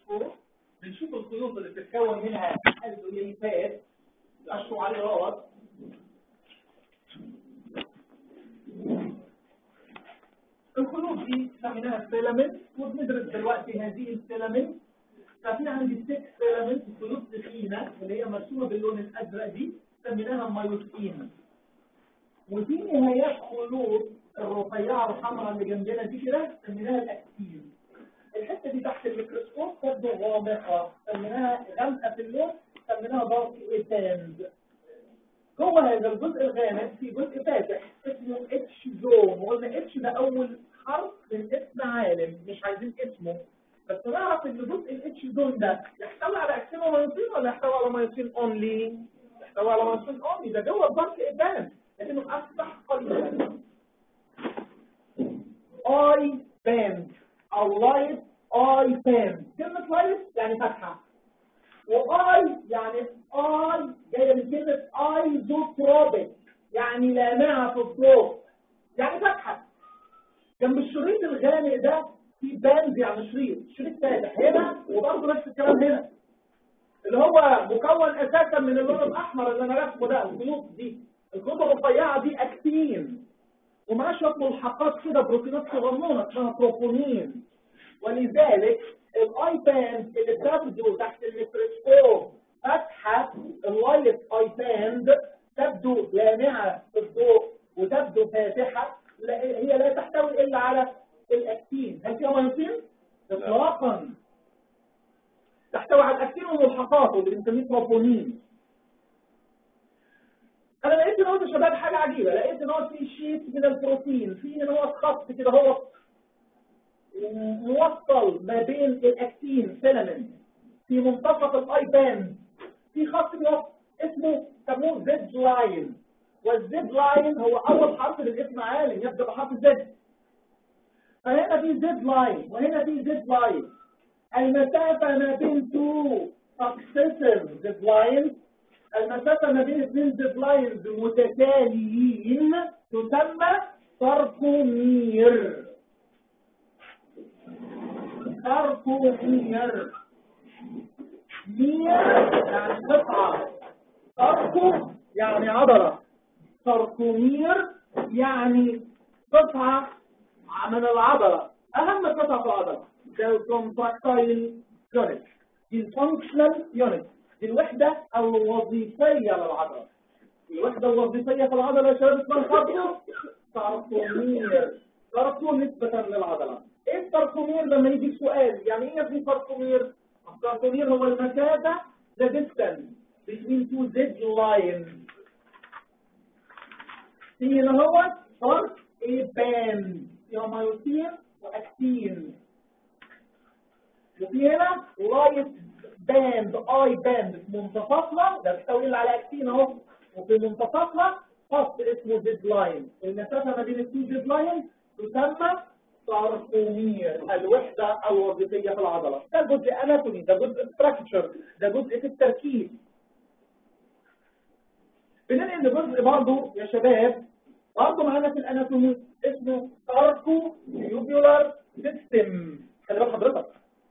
الميكروسكوب بنشوف الخيوط اللي بتتكون منها الزوليفات اشروا عليه راس الخيوط دي سميناها فيلامنت وبندرس دلوقتي هذه الفيلامنت ففي عندي 6 فيلامنت خيوط تخينه اللي هي مرسومه باللون الازرق دي سميناها مايوسين وفي نهايات خيوط الرفيعه الحمراء اللي جنبنا دي كده سميناها الاكتين الحته دي تحت الميكروسكوب تبدو غامقه سميناها غامقه في اللون سميناها دارك ايتاند جوه هذا الجزء الغامق في جزء فاتح اسمه اتش زون وقلنا اتش ده اول حرف من اسم عالم مش عايزين اسمه بس نعرف ان جزء الاتش زون ده يحتوي على اكسينومايوسين ولا يحتوي على مايوسين اونلي يحتوي على مايوسين اونلي ده جوه الدارك ايتاند لانه افتح قليلا اي باند او لايت اي باند كلمه لايت يعني فتحه واي يعني اي جايه من كلمه ايزوتروبيك يعني لامعه في الضوء يعني فتحه جنب الشريط الغامق ده في باند يعني شريط شريط فاتح هنا وبرضه نفس الكلام هنا اللي هو مكون اساسا من اللون الاحمر اللي انا رسمه ده الخيوط دي الخيوط الرفيعه دي اكتين ومعاه شويه ملحقات كده بروتينات صغنونه اسمها تروبونين ولذلك الاي باند اللي بتبدو تحت الميكروسكوب فتحه اللايت اي باند تبدو لامعه في الضوء وتبدو فاتحه لا هي لا تحتوي الا على الاكتين هل فيها مايوسين؟ اطلاقا تحتوي على الاكتين وملحقاته اللي بنسميه تروبونين انا لقيت ان هو يا شباب حاجه عجيبه لقيت ان هو في شيت من البروتين في ان هو خط كده هو موصل ما بين الاكتين فيلامنت في منتصف الاي باند في خط بيوصل اسمه سموه زد لاين والزد لاين هو اول حرف من اسم عالم يبدا بحرف زد فهنا في زد لاين وهنا في زد لاين المسافه ما بين تو successive زد لاين المسافه ما بين اثنين زد لاينز متتاليين تسمى ساركومير ساركومير مير يعني قطعة ساركو يعني عضلة ساركومير يعني قطعة من العضلة أهم قطعة في العضلة ده الكونتراكتايل يونت دي الفانكشنال يونت دي الوحدة الوظيفية للعضلة الوحدة الوظيفية في العضلة يا شباب اسمها ساركو ساركومير ساركو نسبة للعضلة ايه التركمير لما يجي سؤال يعني ايه في تركمير التركمير هو المسافة the distance between two Z lines في هنا هو فرق A band فيها مايوسين واكتين وفي هنا لايت باند اي باند في منتصفها ده بيحتوي على اكتين اهو وفي منتصفها خط اسمه زد لاين المسافة ما بين التو زد لاين تسمى ساركومير الوحدة الوظيفية في العضلة ده جزء اناتومي ده جزء ستراكشر ده جزء في التركيب بننقل لجزء برضه يا شباب برضه معانا في الاناتومي اسمه ساركو تيوبيولار سيستم خلي بالك حضرتك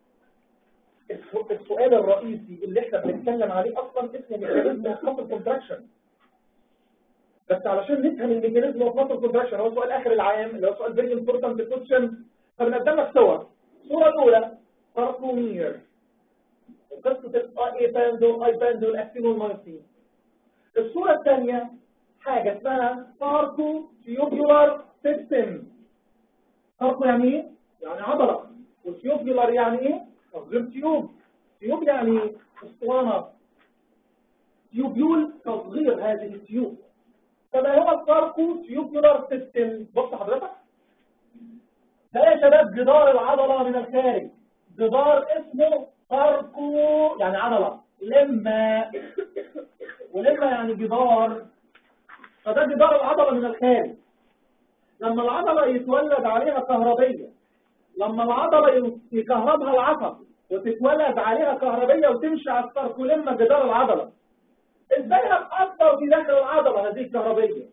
السؤال الرئيسي اللي احنا بنتكلم عليه اصلا اسمه ميكانيزم اوف كونتراكشن بس علشان نفهم الميكانيزم اوف ماسل كونتراكشن هو سؤال اخر العام اللي هو سؤال فيري امبورتنت كويشن فبنقدم لك صور الصوره الاولى ساركومير قصه الاي باندو اي باندو الاكتين والمايوسين الصوره الثانيه حاجه اسمها ساركو تيوبيولار سيستم ساركو يعني ايه؟ يعني عضله وتيوبيولار يعني ايه؟ تصغير تيوب تيوب يعني اسطوانه تيوبيول تصغير هذه التيوب فما هو الساركو تيوبولار سيستم بص حضرتك ده يا شباب جدار العضلة من الخارج جدار اسمه ساركو يعني عضلة لما ولما يعني جدار فده جدار العضلة من الخارج لما العضلة يتولد عليها كهربية لما العضلة يكهربها العصب وتتولد عليها كهربية وتمشي على الساركوليما جدار العضلة ازاي هتأثر في داخل العضلة هذه الكهربية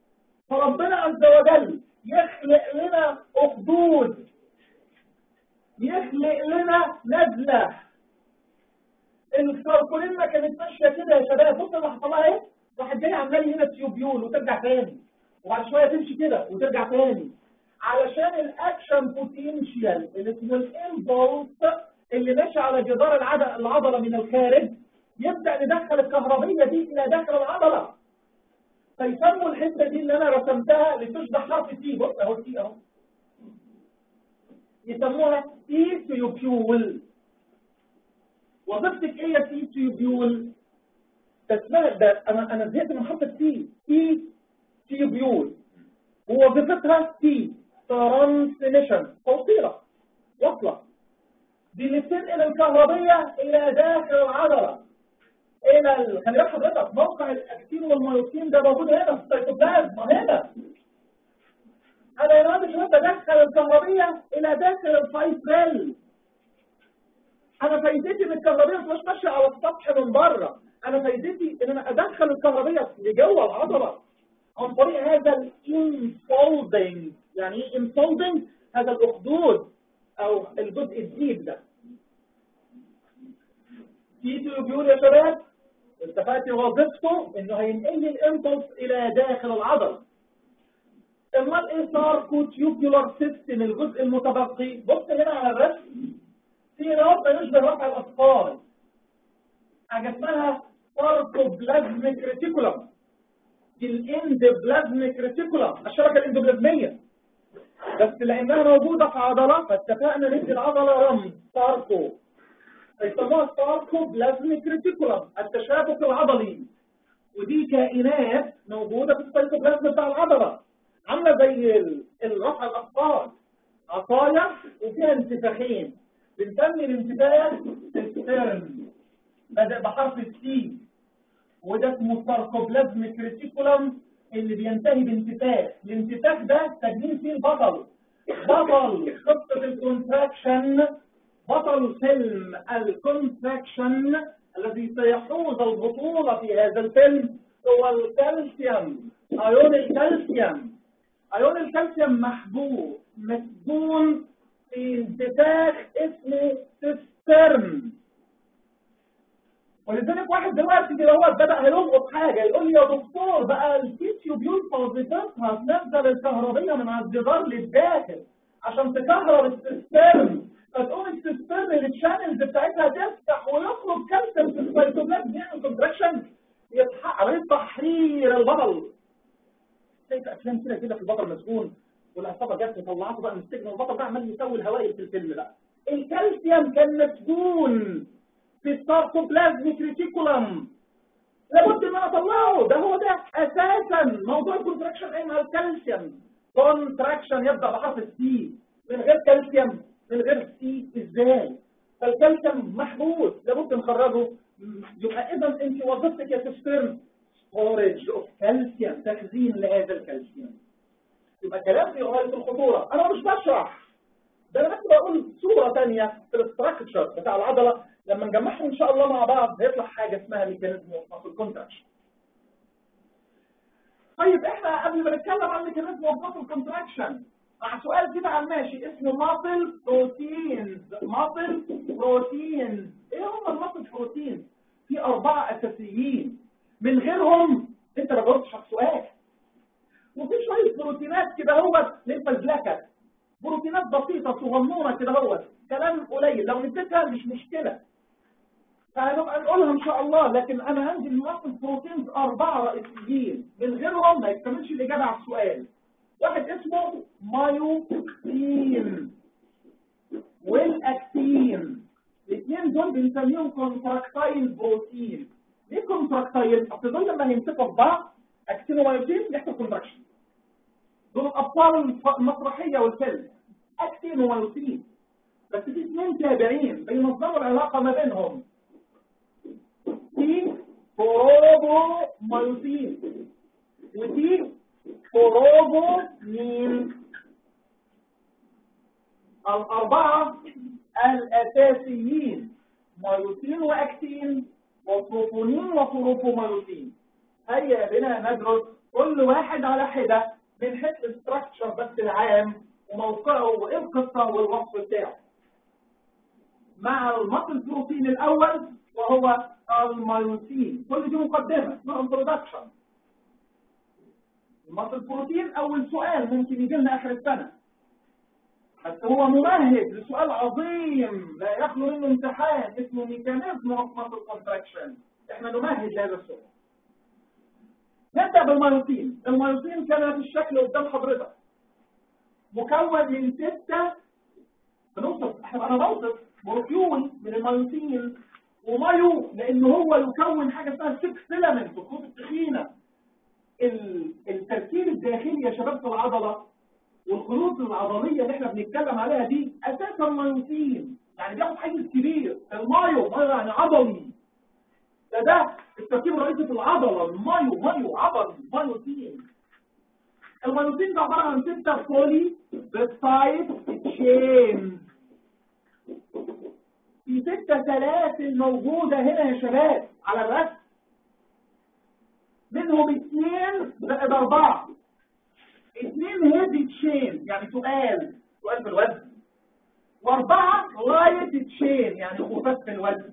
فربنا عز وجل يخلق لنا أخدود يخلق لنا نزلة الكركولين ما كانت ماشية كده يا شباب بص اللي حصل لها ايه راحت جاي عمال هنا تيوبيول وترجع تاني وبعد شوية تمشي كده وترجع تاني علشان الاكشن بوتنشال اللي اسمه الامبولس اللي ماشي على جدار العضلة, العضلة من الخارج يبدأ ندخل الكهربية دي إلى داخل العضلة فيسموا الحتة دي اللي أنا رسمتها لتشبه حرف تي بص أهو تي أهو يسموها تي تيوبيول وظيفتك ايه يا تي تيوبيول؟ اسمها ده انا انا زهقت من حرف التي تي تيوبيول ووظيفتها تي ترانسميشن توصيله وصله دي اللي بتنقل الكهربية إلى داخل العضلة إلى ال... خلي بالك حضرتك موقع الأكتين والميوسين ده موجود هنا في السيتوبلازم هنا أنا يا راجل شباب بدخل الكهربية إلى داخل الفايبريل أنا فايدتي من الكهربية مش ماشية على السطح من بره أنا فايدتي إن أنا أدخل الكهربية لجوه العضلة عن طريق هذا الانفولدنج يعني ايه انفولدنج هذا الأخدود أو الجزء الديب ده تيتو بيقول يا شباب اتفقت وظيفته انه هينقل لي الامبلس الى داخل العضله امال ايه ساركو تيوبولار سيستم الجزء المتبقي بص هنا على الرسم في نقطه يشبه رفع الاثقال حاجه اسمها ساركوبلازميك ريتيكولم دي الاندوبلازميك ريتيكولم الشبكه الاندوبلازميه بس لانها موجوده في عضله فاتفقنا ندي العضله رمز ساركو يسموها ساركو بلازميك ريتيكولم التشابك العضلي ودي كائنات موجوده في السيتوبلازم بتاع العضله عامله زي الرفع الاثقال عصايه وفيها انتفاخين بنسمي الانتفاخ الستيرن بدأ بحرف السي وده اسمه ساركوبلازميك ريتيكولم اللي بينتهي بانتفاخ الانتفاخ ده تجميل فيه البطل بطل خطه الكونتراكشن بطل فيلم الكونتراكشن الذي سيحوز البطولة في هذا الفيلم هو الكالسيوم ايون الكالسيوم ايون الكالسيوم محبوس مسجون في انتفاخ اسمه سيسترن ولذلك واحد دلوقتي كده هو بدأ هيلقط حاجة يقول لي يا دكتور بقى الفيتيوبيول وظيفتها تنزل الكهربية من على الجدار للداخل عشان تكهرب السيسترن فتقوم السيستم الشانلز بتاعتها تفتح ويخرج كالسيوم في السيتوبلازم يعمل كونتراكشن عمليه تحرير البطل شايف افلام كده كده في البطل مسجون والعصابه جت وطلعته بقى من السجن والبطل ده عمال يسوي الهوائل في الفيلم بقى الكالسيوم كان مسجون في الساركوبلازميك ريتيكولم لابد ان انا اطلعه ده هو ده اساسا موضوع الكونتراكشن قايم على الكالسيوم كونتراكشن يبدا بحرف السي من غير كالسيوم من غير سي ازاي فالكالسيوم محبوس لابد نخرجه يبقى اذا انت وظيفتك يا سيسترن ستورج اوف كالسيوم تخزين لهذا الكالسيوم يبقى كلام في غايه الخطوره انا مش بشرح ده انا بس بقول صوره ثانيه في الاستراكشر بتاع العضله لما نجمعهم ان شاء الله مع بعض هيطلع حاجه اسمها ميكانيزم اوف الكونتراكشن طيب احنا قبل ما نتكلم عن ميكانيزم اوف الكونتراكشن مع سؤال كده على الماشي اسمه ماسل بروتينز ماسل بروتينز ايه هم الماسل بروتينز في اربعه اساسيين من غيرهم انت ما جاوبتش على السؤال وفي شويه بروتينات كده هو للفزلكه بروتينات بسيطه صغنونه كده هو كلام قليل لو نسيتها مش مشكله فهنبقى نقولها ان شاء الله لكن انا عندي الماسل بروتينز اربعه رئيسيين من غيرهم ما يكتملش الاجابه على السؤال واحد اسمه مايوكسين والاكتين الاثنين دول بنسميهم كونتراكتايل بروتين ليه كونتراكتايل؟ اصل دول لما يمسكوا في بعض اكتين ومايوكسين يحصل كونتراكشن دول الابطال المسرحيه والفيلم اكتين ومايوكسين بس في اثنين تابعين بينظموا العلاقه ما بينهم تي بروبو مايوسين ودي بروبومين الأربعة الأساسيين مايوسين وأكتين وبروبونين وبروبومايوسين هيا بنا ندرس كل واحد على حدة من حيث الاستراكشر بس العام وموقعه وايه القصة والوصف بتاعه مع المصل بروتين الاول وهو المايوسين كل دي مقدمه اسمها انترودكشن المصل بروتين اول سؤال ممكن يجي لنا اخر السنه بس هو ممهد لسؤال عظيم لا يخلو منه امتحان اسمه ميكانيزم اوف ماسل كونتراكشن احنا نمهد لهذا السؤال نبدا بالمايوسين المايوسين كان في الشكل قدام حضرتك مكون من ستة بنوصف احنا انا بوصف مولكيول من المايوسين ومايو لان هو يكون حاجه اسمها 6 فيلامنت الخطوط التخينه التركيب الداخلي يا شباب في العضله والخيوط العضليه اللي احنا بنتكلم عليها دي اساسا مايوسين يعني بياخد حيز كبير المايو مايو يعني عضلي ده ده التركيب الرئيسي في العضله المايو مايو عضلي مايوسين المايوسين ده عباره عن ستة بولي بيبتايد تشين في ستة سلاسل موجودة هنا يا شباب على الرسم منهم اثنين زائد أربعة اثنين هيفي تشين يعني سؤال سؤال في الوزن واربعة لايت تشين يعني خفاف في الوزن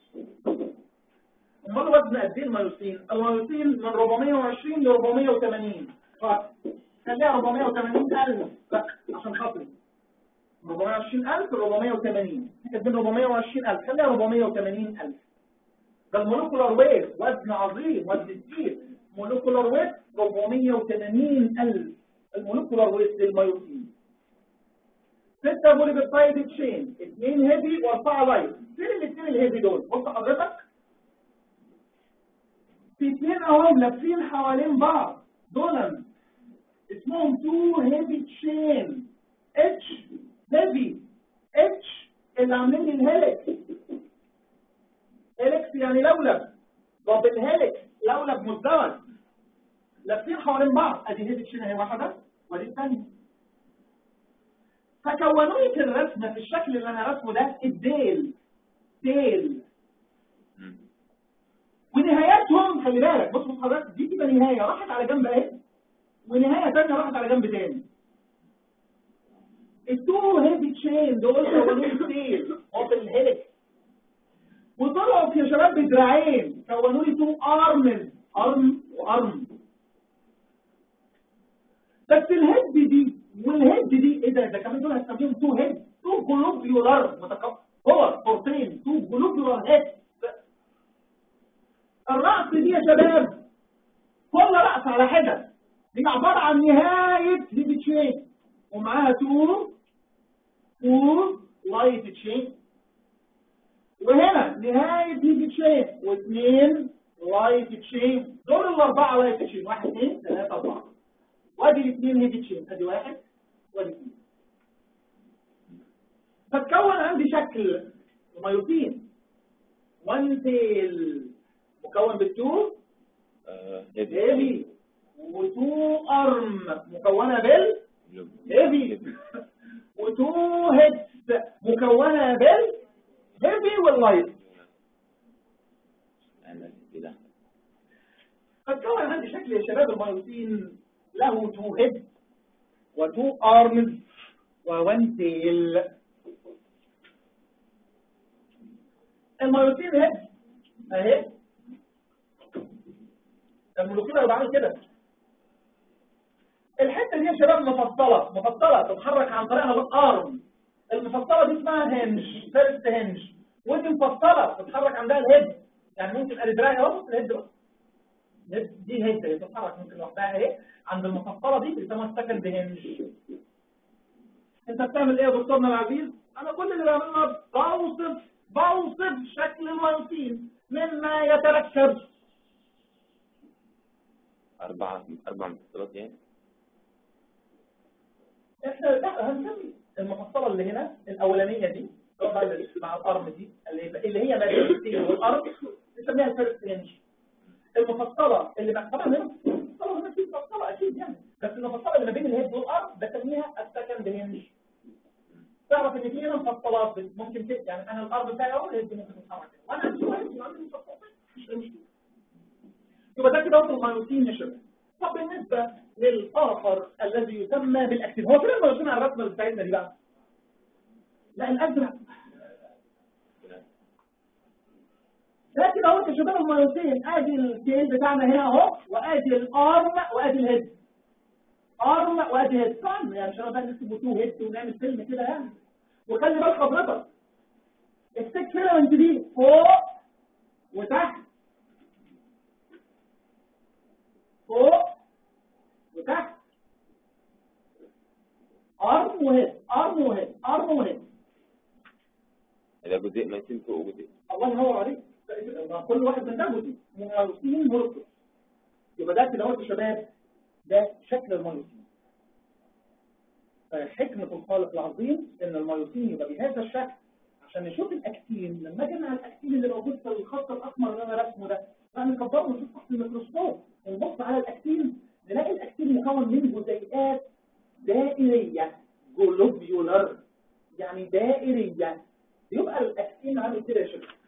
امال وزن قد ايه المايوسين المايوسين من 420 ل 480 خليها 480 الف عشان خاطري 420000 ل 480 كاتبين 420000 خليها 480000 ده المولكولار ويت وزن عظيم وزن كتير مولكولار ويت 480000 المولكولار ويت للمايوسين ستة بوليبيبتايد تشين اثنين هيفي واربعة لايت فين الاثنين الهيفي دول بص حضرتك في اثنين اهم لابسين حوالين بعض دول اسمهم تو هيفي تشين اتش هيفي اتش اللي عاملين لي الهيلكس هيلكس يعني لولب طب الهيلكس لولب مزدوج لابسين حوالين بعض ادي هيفي تشين اهي واحده ودي الثانيه فكونوا لي في الرسمه في الشكل اللي انا رسمه ده الديل ديل ونهاياتهم خلي بالك بص بص حضرتك دي تبقى نهايه راحت على جنب اهي ونهايه ثانيه راحت على جنب تاني التو هيفي تشين دول كونوا السيل اوف الهيلكس وطلعوا يا شباب بدراعين كونوا لي تو ارمز ارم وارم بس الهيد دي والهيد دي ايه ده ده كمان دول هستخدمهم تو هيد تو جلوبيولار متكبر هو فورتين تو جلوبيولار هيد الرأس دي يا شباب كل رأس على حدة دي عبارة عن نهاية هيد تشين ومعاها تو تو لايت تشين وهنا نهاية هيد تشين واثنين لايت تشين دول الأربعة لايت تشين واحد اثنين ثلاثة أربعة وادي الاثنين هيد تشين ادي واحد وادي اثنين فتكون عندي شكل مايوسين وان تيل مكون بالتو هيفي وتو ارم مكونة بال هيفي وتو هيدز مكونة بال هيفي واللايت فتكون عندي شكل يا شباب المايوسين له تو هيدز وتو ارمز وون تيل المايوسين هيدز اهي المولكيول هيبقى عامل كده الحته دي يا شباب مفصله مفصله تتحرك عن طريقها بالارم المفصله دي اسمها هنج فيرست هنج ودي مفصله تتحرك عندها الهيد يعني ممكن الدراعي اهو الهيد بقى دي هيد هي تتحرك ممكن لوحدها اهي عند المفصله دي بيسموها السكند هنج انت بتعمل ايه يا دكتورنا العزيز انا كل اللي بعمله بوصف بوصف شكل المايوسين مما يتركب أربعة أربع مفصلات يعني احنا لا هنسمي المفصلة اللي هنا الأولانية دي طبعا مع الأرم دي اللي اللي هي ما بين السين والأرم نسميها الفيرست رينج المفصلة اللي مع طبعا هنا المفصلة هنا في مفصلة أكيد يعني بس المفصلة اللي ما بين الهيد والأرم بسميها السكند رينج تعرف ان في هنا مفصلات ممكن تبقى يعني انا الارض بتاعي اهو الهيد ممكن تتحرك وانا عندي شويه عندي مفصلات مش مشكله يبقى ده كده وصل المايوسين يا شباب طب بالنسبة للآخر الذي يسمى بالأكتين هو فين المايوسين على الرسمة بتاعتنا دي بقى؟ لا الأزرق دلوقتي يا شباب المايوسين ادي التيل بتاعنا هنا اهو وادي الارم وادي الهيد ارم وادي هيد فن يعني مش هنقعد نكتب تو هيد ونعمل فيلم كده يعني وخلي بال حضرتك السك فيلمنت دي فوق وتحت فوق وتحت ارم وهيد ارم وهيد ارم وهيد ده جزء ميتين فوق وجزء الله ينور عليك كل واحد من ده جزء مايوسين مركز يبقى ده كده اهو يا شباب ده شكل المايوسين فحكمة الخالق العظيم ان المايوسين يبقى بهذا الشكل عشان نشوف الاكتين لما جمع الاكتين اللي موجود في الخط الاحمر اللي انا رسمه ده فنكبره ونشوف تحت الميكروسكوب ونبص على الاكتين نلاقي الاكتين مكون من جزيئات دائرية جلوبيولر يعني دائرية يبقى الاكتين عامل كده يا شباب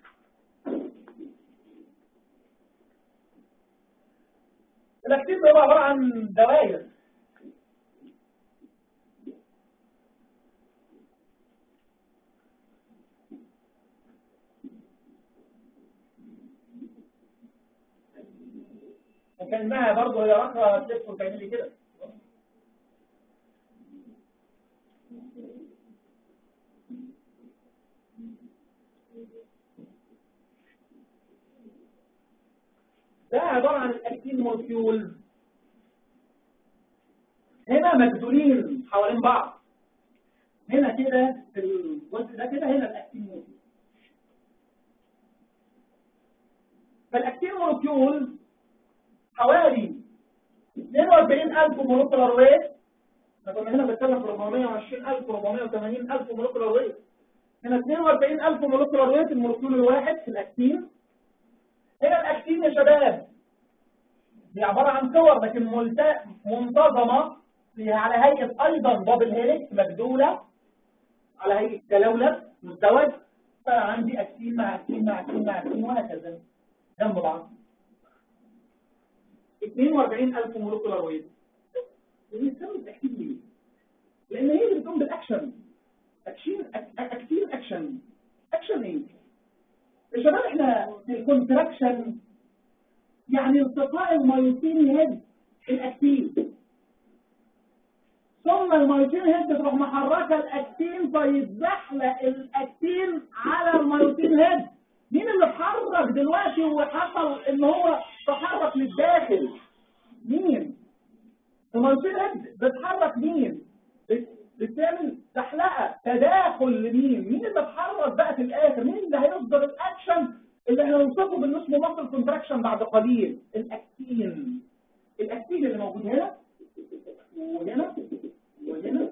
الاكتين ده عبارة عن دوائر وكأنها برضه هي رقرة تلف وتعمل لي كده ده عبارة عن الاكتين مولكيول هنا مجدولين حوالين بعض هنا كده في الجزء ده كده هنا الاكتين مولكيول فالاكتين مولكيول حوالي 42000 مولكيولار ويت احنا كنا هنا بنتكلم في 420000 480000 مولكيولار ويت هنا 42000 مولكيولار ويت المولكيول الواحد في الاكتين هنا الاكتين يا شباب دي عبارة عن كور لكن ملت- منتظمة فيها على هيئة أيضا دبل هيلكس مجدولة على هيئة تلولب مزدوج فعندي أكتين مع أكتين مع أكتين مع أكتين وهكذا جنب بعض 42000 مولكولار ويت بنسمي التأكيد ليه؟ لأن هي اللي بتقوم بالأكشن أكشن أك- أكتين أكشن أكشن إيه؟ يا شباب إحنا في الكونتراكشن يعني التقاء المايوسين هيد الأكتين ثم المايوسين هيد تروح محركة الأكتين فيتزحلق الأكتين على المايوسين هيد مين اللي اتحرك دلوقتي وحصل ان هو تحرك للداخل مين المايوسين هيد بتحرك مين بت- بتعمل زحلقه تداخل لمين مين اللي اتحرك بقى في الاخر مين اللي هيصدر الاكشن اللي هنوصفه بالنسبه لمصل كونتراكشن بعد قليل الاكتين الاكتين اللي موجود هنا وهنا وهنا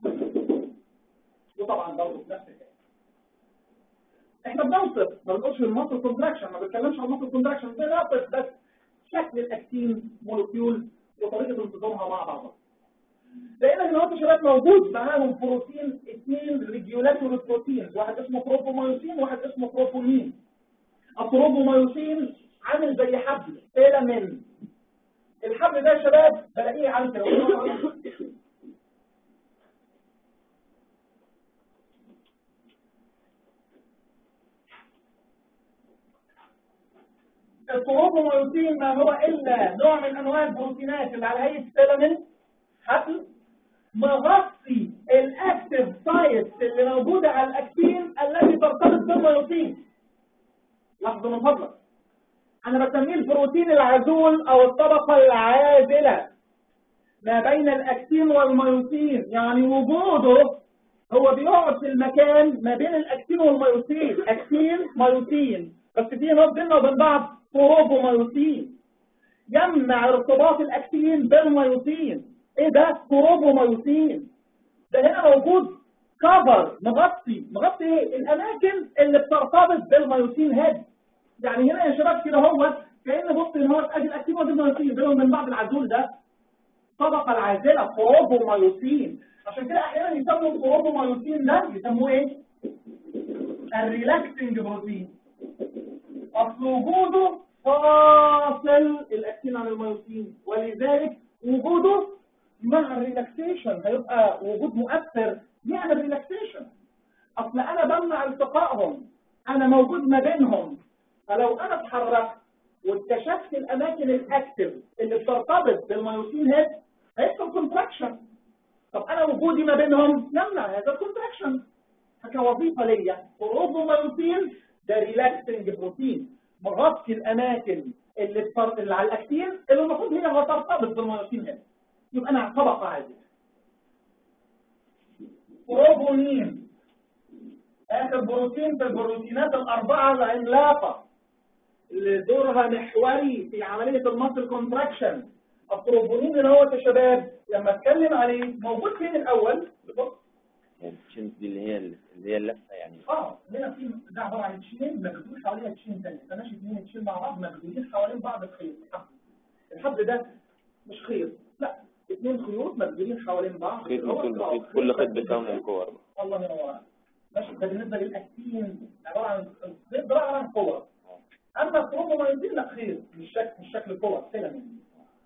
وطبعا برضه في نفس الكلام احنا بنوصف ما بنقولش المصل كونتراكشن ما بنتكلمش عن المصل كونتراكشن بنوصف بس شكل الاكتين مولكيول وطريقه انتظامها مع بعضها لان هنا شباب موجود معاهم بروتين اثنين ريجيولاتوري بروتينز واحد اسمه بروبومايوسين وواحد اسمه بروبولين البروبومايوسين عامل زي حبل فيلامين الحبل ده يا شباب بلاقيه عامل كده البروبومايوسين ما هو الا نوع من انواع البروتينات اللي على هيئه فيلامين حبل مغطي الاكتيف سايتس اللي موجوده على الاكتين التي ترتبط بالمايوسين لحظه من فضلك انا بسميه البروتين العزول او الطبقه العازله ما بين الاكتين والمايوسين يعني وجوده هو بيقعد في المكان ما بين الاكتين والمايوسين اكتين مايوسين بس في نقط بيننا وبين بعض بروبومايوسين يمنع ارتباط الاكتين بالمايوسين ايه ده بروبومايوسين ده هنا موجود كفر مغطي مغطي ايه الاماكن اللي بترتبط بالمايوسين هيد يعني هنا يا شباب كده هو كأن بص ان هو ادي الاكتين ودي المايوسين بينهم من بعض العزول ده الطبقه العازله بروبومايوسين عشان كده احيانا يسموا البروبومايوسين ده يسموه ايه الريلاكسنج بروتين اصل وجوده فاصل الاكتين عن المايوسين ولذلك وجوده مع الريلاكسيشن هيبقى وجود مؤثر يعني الريلاكسيشن اصل انا بمنع التقائهم انا موجود ما بينهم فلو انا اتحركت واكتشفت الاماكن الاكتف اللي بترتبط بالمايوسين هيد هيحصل كونتراكشن طب انا وجودي ما بينهم يمنع هذا الكونتراكشن فكوظيفه ليا مايوسين ده ريلاكسنج بروتين مغطي الاماكن اللي, بتر... اللي على الاكتين اللي المفروض هي هترتبط بالمايوسين هيد يبقى انا طبقه عاديه بروبونين اخر بروتين في البروتينات الاربعه العملاقه اللي دورها محوري في عمليه المصل كونتراكشن التروبونين اللي هو يا شباب لما اتكلم عليه موجود فين الاول التشين دي اللي هي اللي هي اللفه يعني اه هنا في ده عباره عن تشين مجدول حواليها تشين ثانيه فماشي اثنين تشين مع بعض مجدولين حوالين بعض الخيط الحبل الحبل ده مش خيط لا اثنين خيوط مجدولين حوالين بعض خيط مثل خيط كل خيط بكام كور الله ينور ماشي ده بالنسبه للاكتين عباره عن الخيط ده عباره عن كور اما الكرومومايزين لا خيط مش شكل مش شكل كور فيلامنت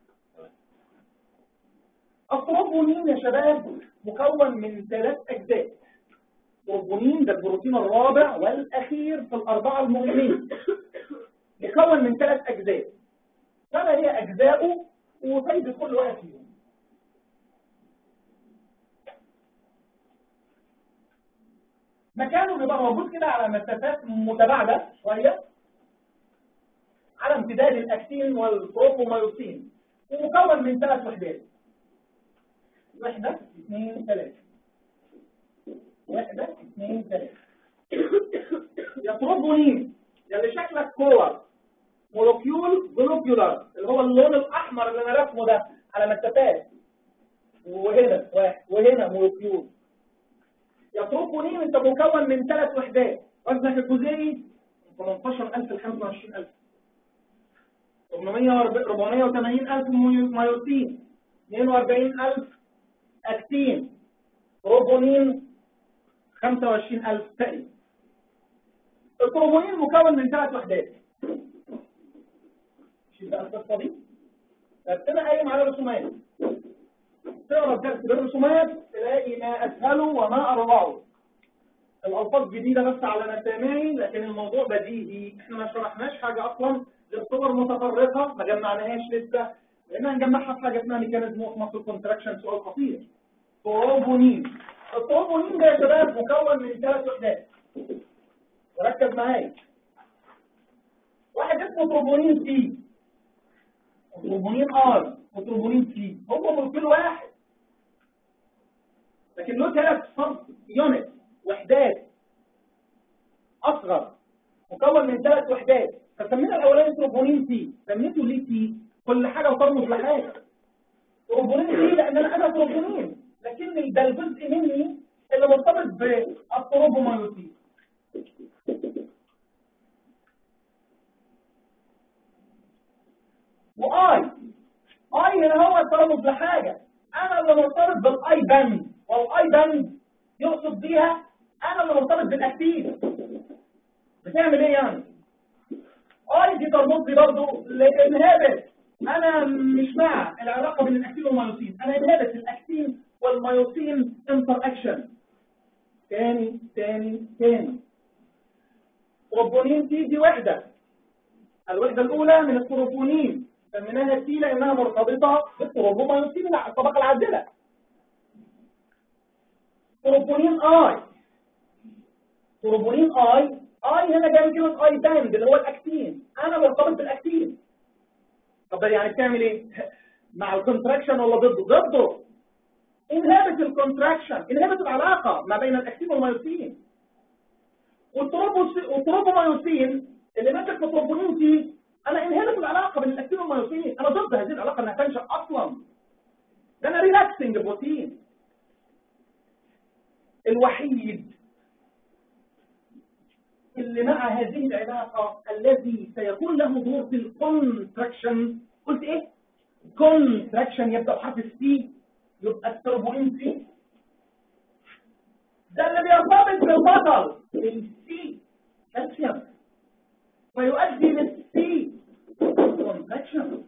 التروبونين يا شباب مكون من ثلاث أجزاء التروبونين ده البروتين الرابع والأخير في الأربعة المهمين يكون من ثلاث أجزاء فما هي أجزاؤه وفايدة كل واحد فيهم مكانه بيبقى موجود كده على مسافات متباعدة شوية على امتداد الأكتين والبروبومايوسين ومكون من ثلاث وحدات واحدة اثنين ثلاثة واحدة اثنين ثلاثة يطربني اللي شكلك كور مولكيول جلوبيولار اللي هو اللون الأحمر اللي أنا رسمه ده على مسافات وهنا واحد وهنا مولكيول يطربني أنت مكون من ثلاث وحدات وزنك الجزيئي 18000 ل 25000 480000 مايوسين 42000 أكتين روبونين 25000 تقريبا الكرومونين مكون من ثلاث وحدات شيل بقى القصه دي فابتدى قايم على رسومات تقرا الدرس بالرسومات تلاقي ما اسهله وما اروعه الالفاظ جديده بس على مسامعي لكن الموضوع بديهي احنا ما شرحناش حاجه اصلا غير صور متفرقه ما جمعناهاش لسه لان هنجمعها في حاجه اسمها ميكانيزم اوف ماسل كونتراكشن سؤال خطير تروبونين التروبونين ده يا شباب مكون من ثلاث وحدات وركز معايا واحد اسمه تروبونين سي وتروبونين ار وتروبونين سي هم مولكيول واحد لكن له ثلاث صف يونت وحدات اصغر مكون من ثلاث وحدات فسمينا الاولاني تروبونين سي سميته ليه سي كل حاجه وترمز لحاجه تروبونين سي لان انا انا تروبونين لكن ده الجزء مني اللي مرتبط بالتروبومايوسين واي اي هنا هو الترمز لحاجه انا اللي مرتبط بالاي باند والاي باند يقصد بيها انا اللي مرتبط بالاكتيف بتعمل ايه يعني اي دي ترمز لي برضه لانهابت انا مش مع العلاقه بين الاكتين والمايوسين انا انهابت الاكتين والمايوسين انتر اكشن تاني تاني تاني تروبونين تي دي وحده الوحده الاولى من التروبونين سميناها تي لانها مرتبطه بالتروبومايوسين الطبقه العازله تروبونين اي تروبونين اي اي هنا جاي كلمه اي باند اللي هو الاكتين انا مرتبط بالاكتين طب يعني بتعمل ايه مع الكونتراكشن ولا ضده ضده انهبت الكونتراكشن انهبت العلاقه ما بين الاكتين والمايوسين والتروبومايوسين اللي ماسك في التروبونين دي انا انهبت العلاقه بين الاكتين والمايوسين انا ضد هذه العلاقه انها تنشا اصلا ده انا ريلاكسنج بروتين الوحيد اللي مع هذه العلاقة الذي سيكون له دور في الكونتراكشن قلت ايه؟ كونتراكشن يبدأ بحرف السي يبقى التربولين سي ده اللي بيرتبط بالبطل السي كالسيوم فيؤدي للسي كونتراكشن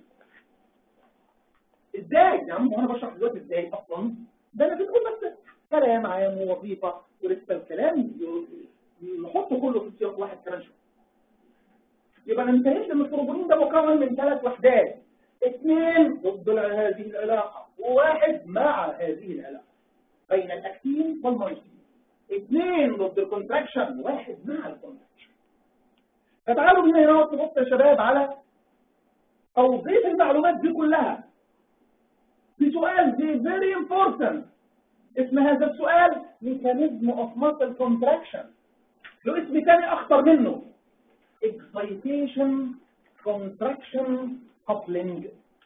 ازاي يا عم وانا بشرح دلوقتي ازاي اصلا ده انا بنقول بس كلام عام ووظيفه ولسه الكلام نحطه كله في سياق واحد كمان شويه يبقى انا انتهيت ان التروبونين ده مكون من ثلاث وحدات اثنين ضد هذه العلاقه وواحد مع هذه العلاقه بين الاكتين والمايوسين اثنين ضد الكونتراكشن واحد مع الكونتراكشن فتعالوا بينا هنا نبص يا شباب على توضيح المعلومات دي كلها في سؤال دي very important اسم هذا السؤال mechanism of muscle contraction له اسم تاني اخطر منه excitation contraction coupling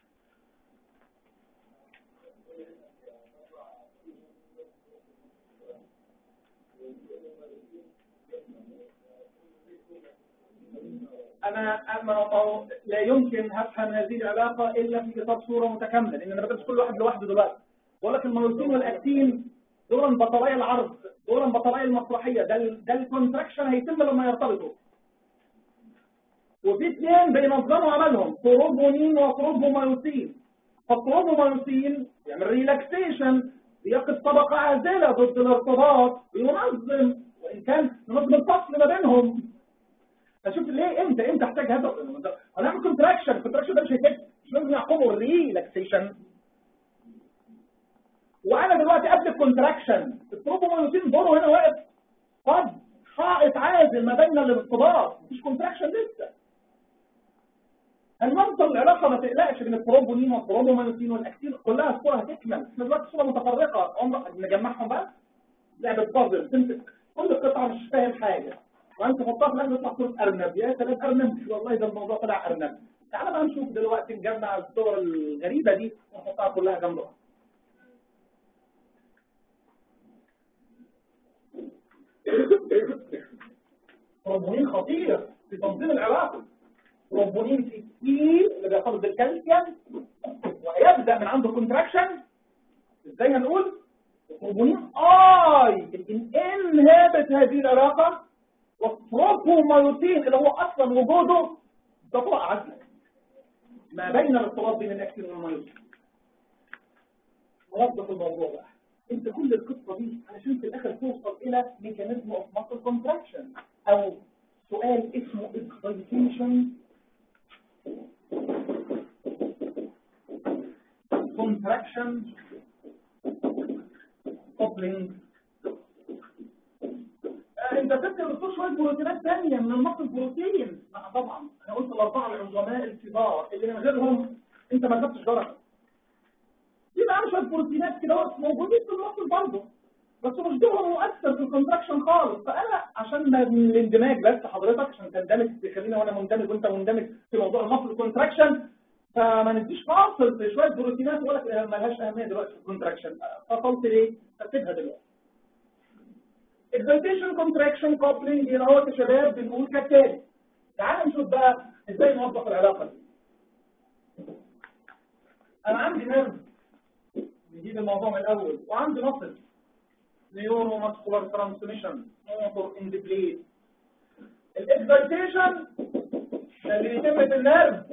انا أنا لا يمكن هفهم هذه العلاقه الا في اطار صوره متكامله لان انا بدرس كل واحد لوحده دلوقتي بقول لك المايوسين والاكتين دول بطاريه العرض دول بطاريه المسرحيه ده ال ده الكونتراكشن هيتم لما يرتبطوا وفي اثنين بينظموا عملهم تروبونين وتروبومايوسين فالتروبومايوسين يعمل ريلاكسيشن بيقف طبقه عازله ضد الارتباط وينظم وان كان ينظم الفصل ما بينهم اشوف ليه امتى امتى احتاج هذا انا اعمل كونتراكشن الكونتراكشن ده مش هيفيد مش لازم يعقبه الريلاكسيشن وانا دلوقتي قبل الكونتراكشن التروبومايوسين دوره هنا واقف قد حائط عازل ما بين الارتباط مفيش كونتراكشن لسه المنطق العلاقه ما تقلقش بين التروبونين والتروبومايوسين والاكتين كلها الصوره هتكمل احنا دلوقتي صوره متفرقه عمرك نجمعهم بقى لعبه بازل تمسك كل قطعه مش فاهم حاجه وانت تحطها في الاخر يطلع صوره ارنب يا سلام ارنب والله ده الموضوع طلع ارنب تعالى بقى نشوف دلوقتي نجمع الصور الغريبه دي ونحطها كلها جنب بعض ترومبونين خطير في تنظيم العلاقه ترومبونين في السي اللي بيرتبط بالكالسيوم وهيبدا من عنده كونتراكشن ازاي هنقول ترومبونين اي انهبت هذه العلاقه والتروبومايوسين اللي هو اصلا وجوده ده طبق عزله ما بين الارتباط بين الاكتين والمايوسين نوضح الموضوع بقى انت كل القصه دي علشان في الاخر توصل الى ميكانيزم اوف ماسل كونتراكشن او سؤال اسمه اكسايتيشن كونتراكشن كوبلينج انت فاكر دكتور شويه بروتينات ثانيه من المصل بروتين لا طبعا انا قلت الاربعه العظماء الكبار اللي من غيرهم انت ما خدتش درجه في بقى شويه بروتينات كده موجودين في المصل برضه بس مش دورهم مؤثر في الكونتراكشن خالص فانا عشان ما الاندماج بس حضرتك عشان تندمج تخليني وانا مندمج وانت مندمج في موضوع المصل كونتراكشن فما نديش فاصل في شويه بروتينات ولا ما لهاش اهميه دلوقتي في الكونتراكشن فصلت ليه؟ هسيبها دلوقتي excitation contraction coupling هنا هو يا شباب بنقول كالتالي تعال نشوف بقى ازاي نوضح العلاقه دي انا عندي نيرف نجيب الموضوع من الاول وعندي مصل نيورو ماسكولار ترانسميشن موتور ان بليد الاكسايتيشن اللي يتم في النيرف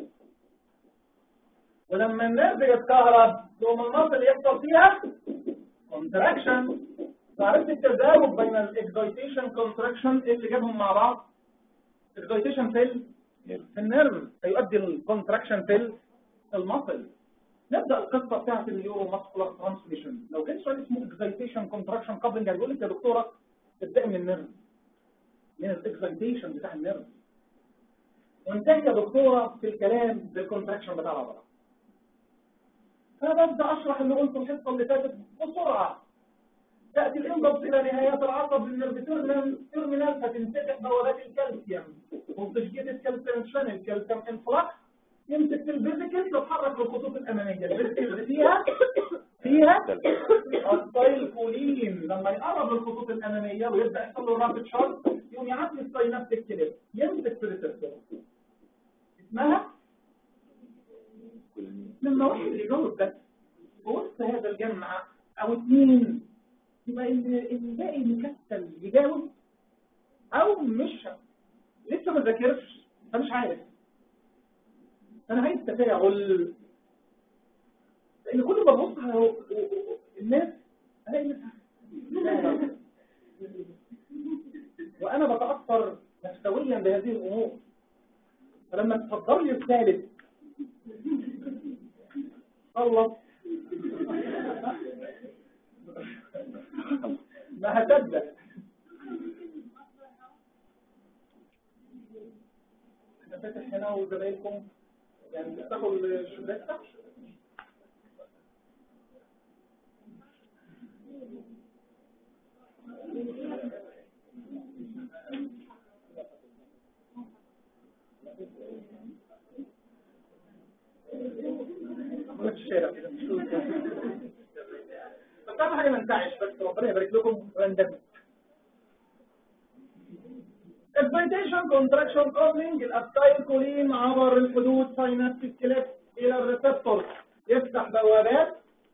ولما النيرف يتكهرب يقوم المصل يحصل فيها كونتراكشن فعرفت التزاوج بين الاكسايتيشن كونتراكشن اللي جابهم مع بعض اكسايتيشن في في النيرف هيؤدي الكونتراكشن في المصل نبدا القصه بتاعت النيورو ماسكولار ترانسميشن لو كان سؤال اسمه اكسايتيشن كونتراكشن كابلنج هيقول لك يا دكتوره ابدأي من النيرف من الاكسايتيشن بتاع النيرف وانتهي يا دكتوره في الكلام بالكونتراكشن بتاع العضله فببدا اشرح اللي قلته الحصه اللي فاتت بسرعه تأتي الانضبط إلى نهايات العصب للنرف تيرمينال فتنفتح بوابات الكالسيوم وتشجيع الكالسيوم شانل الكالسيوم انفلاكس يمسك في الفيزيكال تتحرك للخطوط الأمامية الفيزيكال فيها فيها السايلكولين لما يقرب للخطوط الأمامية ويبدأ يحصل له رابط شارت يقوم يعدي الساينابتيك كليب يمسك في الريسبتور اسمها لما واحد يجاوب بس وسط هذا الجمع أو اثنين يبقى الباقي مكسل يجاوب او مش لسه ما ذاكرش فمش عارف انا عايز تفاعل لان كل ما ببص على الناس الاقي الناس وانا بتاثر نفسويا بهذه الامور فلما تصدر لي الثالث خلص ما هتصدق انا فاتح هنا وزمايلكم يعني تفتحوا الشباك تحت ما الشارع كده بس اهم حاجه ما ننتعش بس ربنا يبارك لكم ويندمج excitation contraction coupling الابتايل كولين عبر الحدود ساينابتيك كليب الى الريسبتور يفتح بوابات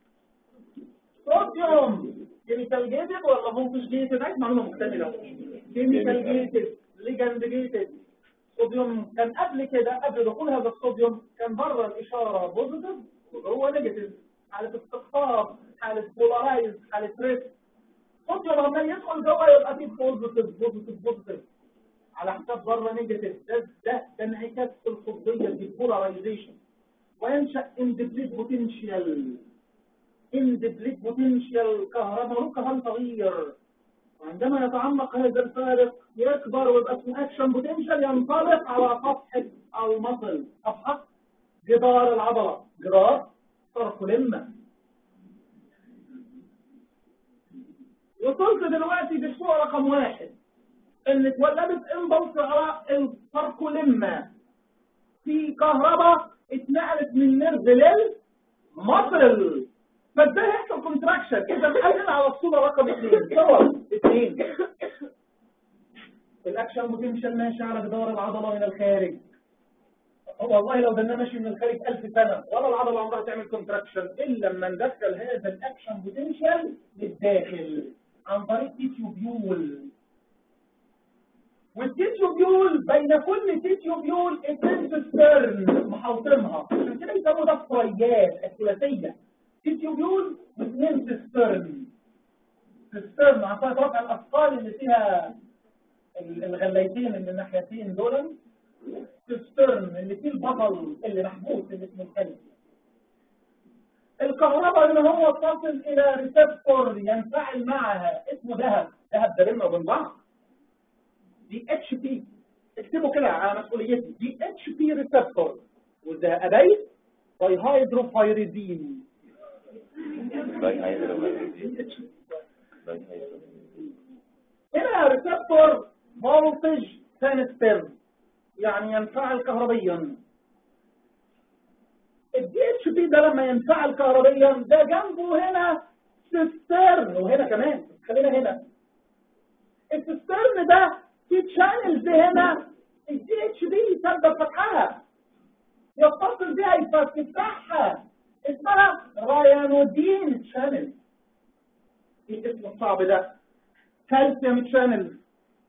صوديوم كيميكال جيتد ولا فولتج جيتد عايز معلومه مكتمله كيميكال جيتد ليجاند جيتد صوديوم كان قبل كده قبل دخول هذا الصوديوم كان بره الاشاره بوزيتيف وهو نيجاتيف حاله استقطاب حاله بولارايز حاله ريس صوديوم لما يدخل جوه يبقى فيه بوزيتيف بوزيتيف بوزيتيف على حساب بره نيجاتيف ده ده ده انعكاس في القطبيه دي بولارايزيشن وينشا اندبليت بوتنشال اندبليت بوتنشال كهرباء له كهرباء صغير وعندما يتعمق هذا الفارق يكبر ويبقى اسمه اكشن بوتنشال ينطلق على صفحه المصل صفحه جدار العضله جدار ساركوليما وصلت دلوقتي بالصوره رقم واحد ان اتولدت امبلس على الساركوليما في كهرباء اتنقلت من نيرف للمصل فازاي يحصل كونتراكشن اذا خلينا على الصوره رقم اثنين صور اثنين الاكشن بوتنشال ماشي على جدار العضله من الخارج والله لو ده ماشي من الخارج 1000 سنه ولا العضله عمرها تعمل كونتراكشن الا لما ندخل هذا الاكشن بوتنشال للداخل عن طريق تيتيوبيول والتيتيوبيول بين كل تيتيوبيول اتنين ستيرن محوطمها عشان كده يسموا ده فريات الثلاثيه تيتيوبيول واثنين سيسترن سيسترن عشان رفع الاثقال اللي فيها الغليتين اللي الناحيتين دول سيسترن اللي فيه البطل اللي محبوس اللي اسمه الكلب الكهرباء اللي هو تصل الى ريسبتور ينفعل معها اسمه ذهب ذهب ده بيننا وبين بعض دي اتش بي اكتبوا كده على مسؤوليتي دي اتش بي ريسبتور وده ابيت باي هيدروفايريدين باي هيدروجين باي هيدروجين هنا ريسبتور فولتج سانستيرن يعني ينفعل كهربيا الدي اتش بي ده لما ينفعل كهربيا ده جنبه هنا سيسترن وهنا كمان خلينا هنا السيسترن ده في تشانلز هنا الدي اتش بي يسبب فتحها يتصل بها يفتحها اسمها رايانودين تشانل ايه الاسم الصعب ده كالسيوم تشانل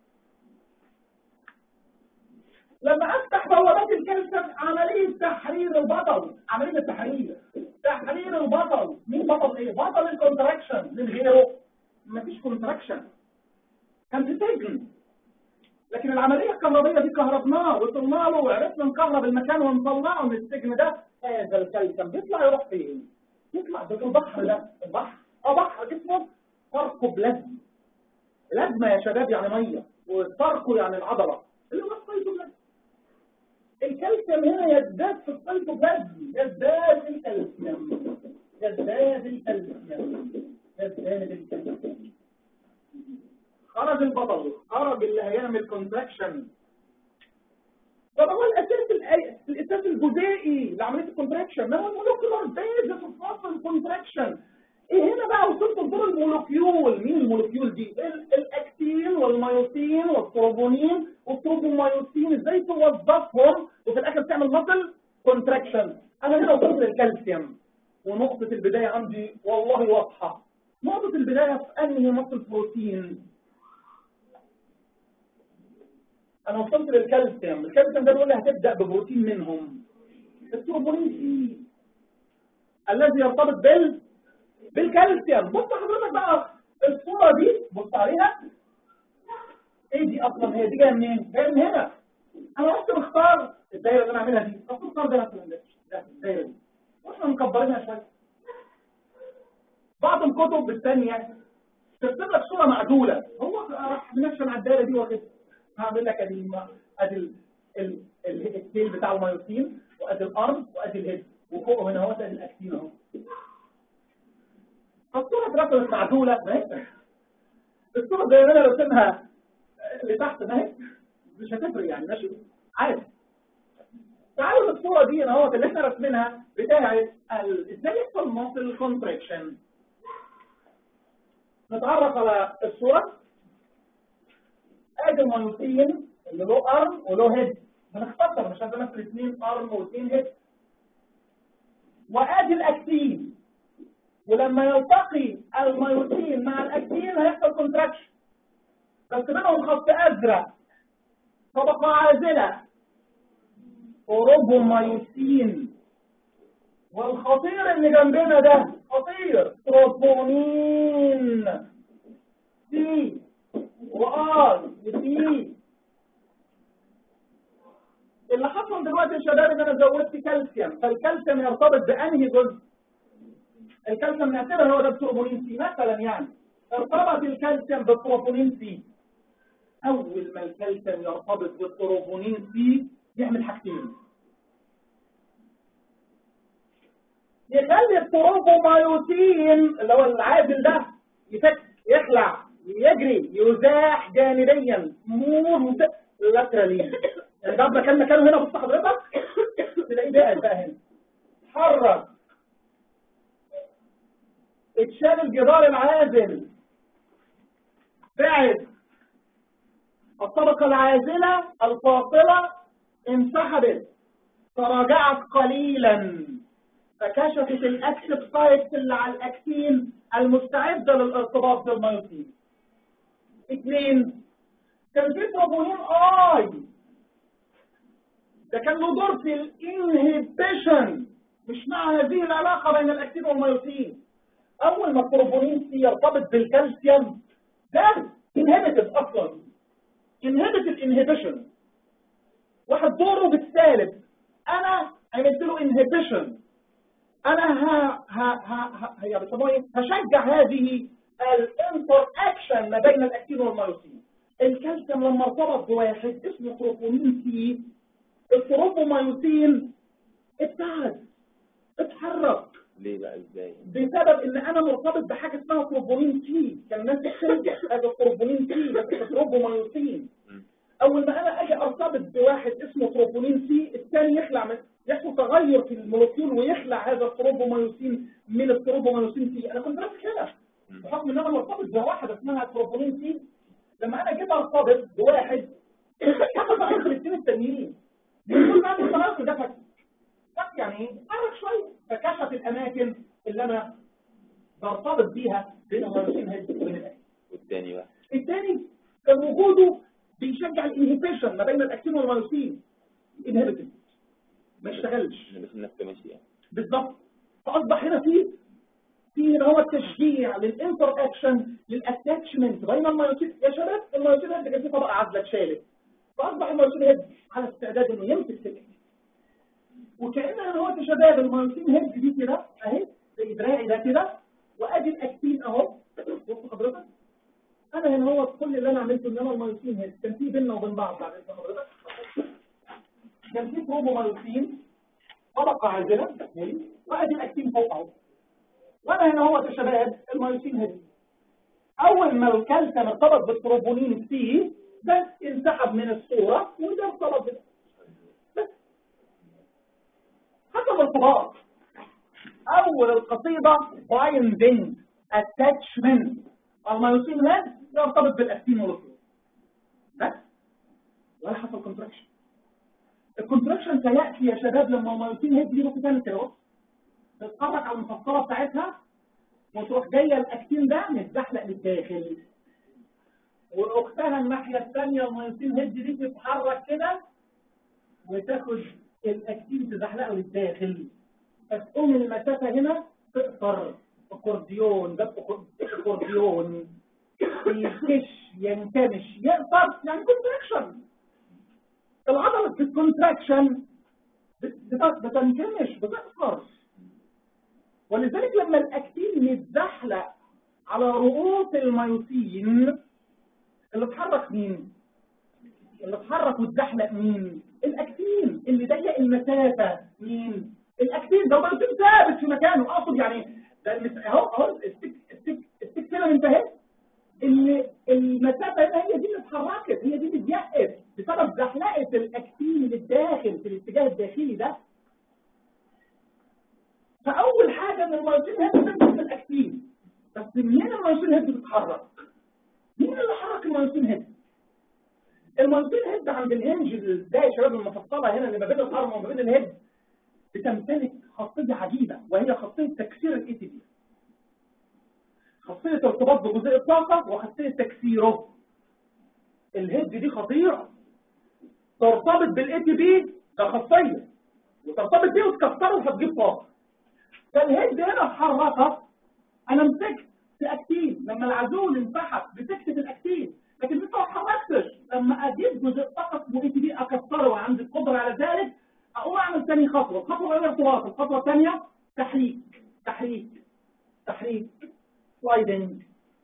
لما افتح بوابات الكالسيوم عمليه تحرير البطل عمليه التحرير تحرير البطل مين بطل ايه بطل الكونتراكشن من غيره مفيش كونتراكشن كان في سجن لكن العمليه الكهربائيه دي كهربناه وصلنا له وعرفنا نكهرب المكان ونطلعه من السجن ده هذا الكالسيوم بيطلع يروح فين؟ يطلع ده في البحر ده البحر اه بحر اسمه ساركوبلازم بلازما يا شباب يعني ميه وساركو يعني العضله اللي هو السيتوبلازم الكالسيوم هنا يزداد في السيتوبلازم يزداد الكالسيوم يزداد الكالسيوم يزداد الكالسيوم خرج البطل خرج اللي هيعمل كونتراكشن طب هو الاساس الأي... الاساس الجزيئي لعمليه الكونتراكشن ما هو المولكيولار بيزس اوف ماسل الكونتراكشن ايه هنا بقى وصلت لدور المولكيول مين المولكيول دي ال- الاكتين والميوسين والتروبونين والتروبوميوسين ازاي توظفهم وفي الاخر تعمل ماسل كونتراكشن انا هنا وصلت للكالسيوم ونقطه البدايه عندي والله واضحه نقطه البدايه في انهي ماسل بروتين انا وصلت للكالسيوم الكالسيوم ده بيقول لي هتبدا ببروتين منهم التروبونين سي الذي يرتبط بال بالكالسيوم بص حضرتك بقى الصوره دي بص عليها ايه دي اصلا هي دي جايه منين جايه من هنا انا رحت مختار الدايره اللي انا عاملها دي الصفار ده مثلا ده ده الدايره دي واحنا مكبرينها شويه بعض الكتب الثانيه تكتب لك صوره معدوله هو راح منشن على الدايره دي واخد هعمل لك ادي الم- ادي ال- ال- ال- التيل بتاع المايوسين وادي الارض وادي الهيد وفوقه هنا اهو ادي الاكتين اهو فالصوره اترسمت معدوله ما هي الصوره زي ما انا رسمها لتحت ما هي مش هتفرق يعني ماشي عادي تعالوا للصوره دي اهو اللي احنا رسمينها بتاعت ال- ازاي يحصل ماسل كونتراكشن نتعرف على الصوره ادي المايوسين اللي له ارم وله هيد بنختصر مش لازم مثل اثنين ارم واثنين هيد وادي الاكتين ولما يلتقي المايوسين مع الاكتين هيحصل كونتراكشن بس بينهم خط ازرق طبقه عازله اوروبومايوسين والخطير اللي جنبنا ده خطير تروبونين سي وار وسي اللي حصل دلوقتي يا شباب ان انا زودت كالسيوم فالكالسيوم يرتبط بانهي جزء الكالسيوم نعتبر هو ده التروبونين سي مثلا يعني ارتبط الكالسيوم بالتروبونين سي اول ما الكالسيوم يرتبط بالتروبونين سي يعمل حاجتين يخلي التروبومايوسين اللي هو العازل ده يفك يخلع يجري يزاح جانبيا موف لاترالي يعني ده مكان مكانه هنا بص حضرتك تلاقيه بقى بقى هنا اتحرك اتشال الجدار العازل بعد الطبقة العازلة الفاصلة انسحبت تراجعت قليلا فكشفت الاكتف سايتس اللي على الاكتين المستعدة للارتباط بالمايوسين اثنين كان في تروبونين اي ده كان له دور في الانهبيشن مش مع هذه العلاقة بين الاكتين والمايوسين اول ما التروبونين سي يرتبط بالكالسيوم ده انهبتد اصلا انهبت الانهبيشن واحد دوره بالسالب انا عملت له انهبيشن انا ها ها ها ها هي بيسموها ايه هشجع هذه الانتر اكشن ما بين الاكتين والمايوسين الكالسيوم لما ارتبط بواحد اسمه تروبونين سي التروبومايوسين ابتعد اتحرك ليه بقى ازاي بسبب ان انا مرتبط بحاجه اسمها تروبونين سي كان الناس بترجع هذا التروبونين سي ده تروبومايوسين مم. اول ما انا اجي ارتبط بواحد اسمه تروبونين سي الثاني يخلع من يحصل تغير في المولكيول ويخلع هذا التروبومايوسين من التروبومايوسين سي انا كنت نفس كده مم. بحكم ان انا مرتبط بواحده اسمها تروبونين سي لما انا جيت ارتبط بواحد حصل تغير في الاثنين التانيين بيكون عندي تغير في ده فك فك يعني ايه؟ اتحرك شويه فكشف الاماكن اللي انا برتبط بيها بين المايوسين هيد وبين الاكتين والتاني بقى الثاني كان وجوده بيشجع الانهبيشن ما بين الاكتين والمايوسين انهبيتد ما اشتغلش احنا بس النفس ماشي يعني بالضبط فاصبح هنا في في هنا هو التشجيع للانتر اكشن للاتاتشمنت بين المايوسين يا شباب المايوسين هيد كان في طبقه عازله اتشالت فاصبح المايوسين هيد على استعداد انه يمسك في الاكتين وكأن انا هو شباب المايوسين هيد دي كده اهي زي دراعي ده كده وادي الاكتين اهو بص حضرتك انا هنا هو كل اللي انا عملته ان انا المايوسين هيد كان في بيننا وبين بعض بعد إذن حضرتك كان في برومومايوسين طبقه عازله أهي، وادي الاكتين فوق اهو وانا هنا هو شباب المايوسين هيد اول ما الكالسيوم ارتبط بالتروبونين سي ده انسحب من الصوره وده ارتبط بال- بس حسب الارتباط اول القصيده بايندينج اتاتشمنت المايوسين هيد يرتبط بالاكتين والفلو بس ولا حصل كونتراكشن الكونتراكشن سياتي يا شباب لما المايوسين هيد دي بص تعمل كده بص تتحرك على المفصله بتاعتها وتروح جايه الاكتين ده متزحلق للداخل واختها الناحيه الثانيه المايوسين هيد دي تتحرك كده وتاخد الاكتين تزحلقه للداخل فتقوم المسافه هنا تقصر اكورديون ده اكورديون يكش ينكمش يقصر يعني كونتراكشن العضله في الكونتراكشن بت- بتنكمش بتقصر ولذلك لما الاكتين يتزحلق على رؤوس الميوسين اللي اتحرك مين اللي اتحرك واتزحلق مين الاكتين اللي ضيق المسافه مين الاكتين ده ميوسين ثابت في مكانه اقصد يعني ده المس- اهو اهو الستيك الستيك الستيك فيلامنت اهي اللي المسافه هنا هي دي اللي اتحركت هي دي اللي اتضيقت بسبب زحلقه الاكتين اللي داخل في الاتجاه الداخلي ده فاول حاجه ان الميوسين هيد بتمسك في الاكتين بس منين الميوسين هيد بتتحرك مين اللي حرك الميوسين هيد الميوسين هيد عند الهنج ده يا شباب المفصله هنا اللي ما بين الارم وما بين الهيد بتمتلك خاصيه عجيبه وهي خاصيه تكسير الاي تي بي خاصيه ارتباط بجزيء الطاقه وخاصيه تكسيره الهيد دي خطيره ترتبط بالاي تي بي ده خاصيه وترتبط بيه وتكسره فتجيب طاقه فالهيد هنا اتحركت انا مسكت في اكتين لما العزول انسحب مسكت في الاكتين لكن انت ما اتحركتش لما اجيب جزء طاقه اسمه اي تي بي اكسره وعندي القدره على ذلك اقوم اعمل ثاني خطوه الخطوه الاولى ارتباط الخطوه الثانيه تحريك تحريك تحريك سلايدنج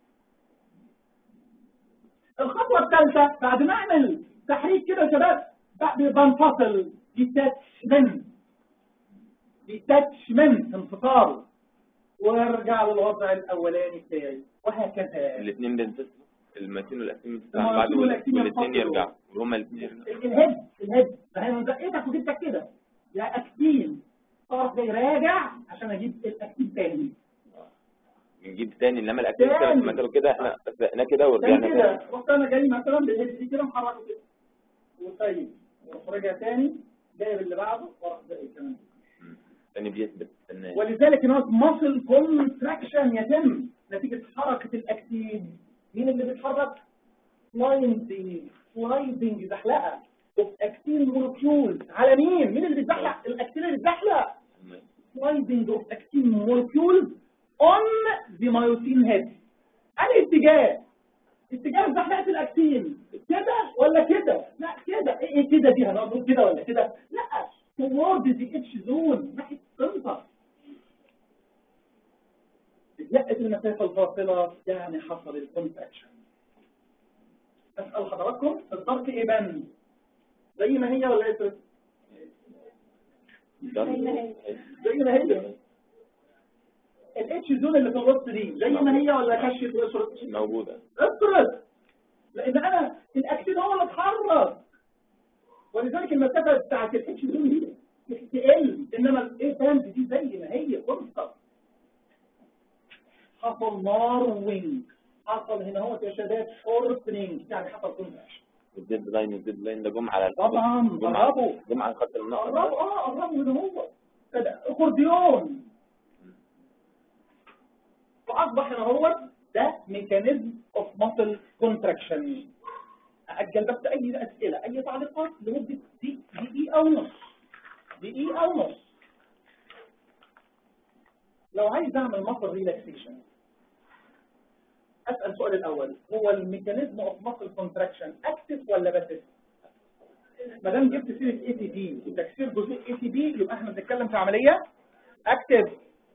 الخطوه الثالثه بعد ما اعمل تحريك كده يا شباب بعد بنفصل ديتاتشمنت ديتاتشمنت انفصال وارجع للوضع الاولاني بتاعي وهكذا الاثنين بينفصلوا المتين والاكتين بينفصلوا المتين عن بعض والأكتين والاثنين ينفصلوا. يرجعوا وهما الاثنين يرجعوا الهيد الهيد فهي من دقيقتك وجبتك كده يا اكتين طرف جاي راجع عشان اجيب الاكتين تاني نجيب تاني انما الاكتين تاني. كده مثلا كده احنا بقينا كده تاني ورجعنا كده تاني رحت انا جاي مثلا بالهيد دي كده محركه كده وسيب وراح راجع تاني جايب اللي بعده وراح جاي كمان مم. تاني بيثبت استناه ولذلك هناك ماسل كونتراكشن يتم نتيجة حركة الأكتين مين اللي بيتحرك؟ سلايدنج سلايدنج زحلقة اوف اكتين مولكيول على مين؟ مين اللي بيتزحلق؟ الأكتين اللي بيتزحلق سلايدنج اوف اكتين مولكيول اون ذا مايوسين هيد أنهي اتجاه؟ اتجاه زحلقة الأكتين كده ولا كده؟ لا كده ايه إيه كده دي هنقعد نقول كده ولا كده؟ لا toward the اتش زون ناحية السنتر اتلقت المسافة الفاصلة يعني حصل الكونتراكشن أسأل حضراتكم الضغط ايه بان زي ما هي ولا ايه زي ما هي الاتش زون اللي في الوسط دي زي ما هي ولا كشف واسرد موجودة افرض لان انا الاكسيد هو اللي اتحرك ولذلك المسافه بتاعت الاتش زون دي تقل انما الايه باند دي زي ما هي كونستنت حصل ناروينج حصل هنا هو يا شباب شورتنينج يعني حصل كونتراكشن والديد لاين والديد لاين ده جم على الخط- طبعا جم على- قربوا جم على خط النقط قربوا ده. اه قربوا هنا هو كده اكورديون فاصبح هنا هو ده ميكانيزم اوف ماسل كونتراكشن اجل بس اي اسئله اي تعليقات لمده دي دقيقه ونص دقيقه ونص لو عايز اعمل ماسل ريلاكسيشن اسال السؤال الاول هو الميكانيزم اوف ماسل كونتراكشن اكتف ولا باسف ما دام جبت سيره اي تي بي وتكسير جزء اي تي بي يبقى احنا بنتكلم في عمليه اكتف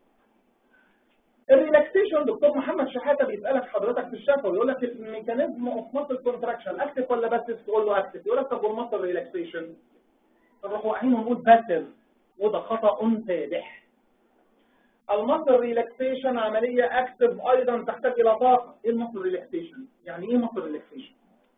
الريلاكسيشن دكتور محمد شحاته بيسالك حضرتك في الشفا ويقول لك الميكانيزم اوف ماسل كونتراكشن اكتف ولا باسف تقول له اكتف يقول لك طب والماسل ريلاكسيشن نروح واقعين ونقول باسف وده خطا فادح الماسل ريلاكسيشن عمليه اكتف ايضا تحتاج الى طاقه ايه الماسل ريلاكسيشن يعني ايه ماسل ريلاكسيشن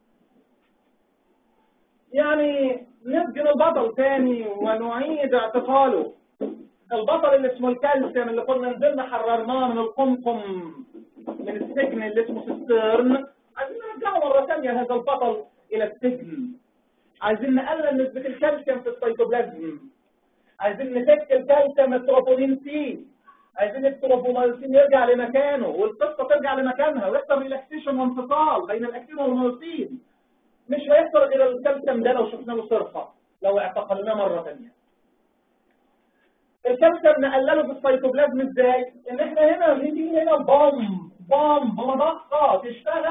يعني نسجن البطل تاني ونعيد اعتقاله البطل اللي اسمه الكالسيوم اللي كنا نزلنا حررناه من القمقم من السجن اللي اسمه سيسترن عايزين نرجعه مرة ثانية هذا البطل إلى السجن عايزين نقلل نسبة الكالسيوم في السيتوبلازم عايزين نفك الكالسيوم التروبولين سي عايزين التروبومايوسين يرجع لمكانه والقصة ترجع لمكانها ويحصل ريلاكسيشن وانفصال بين الاكتين والمايوسين مش هيحصل غير الكالسيوم ده لو شفنا له صرفة لو اعتقلناه مرة ثانية الكالسيوم نقلله في السيتوبلازم ازاي؟ ان احنا هنا نيجي هنا بام بام بمضخة تشتغل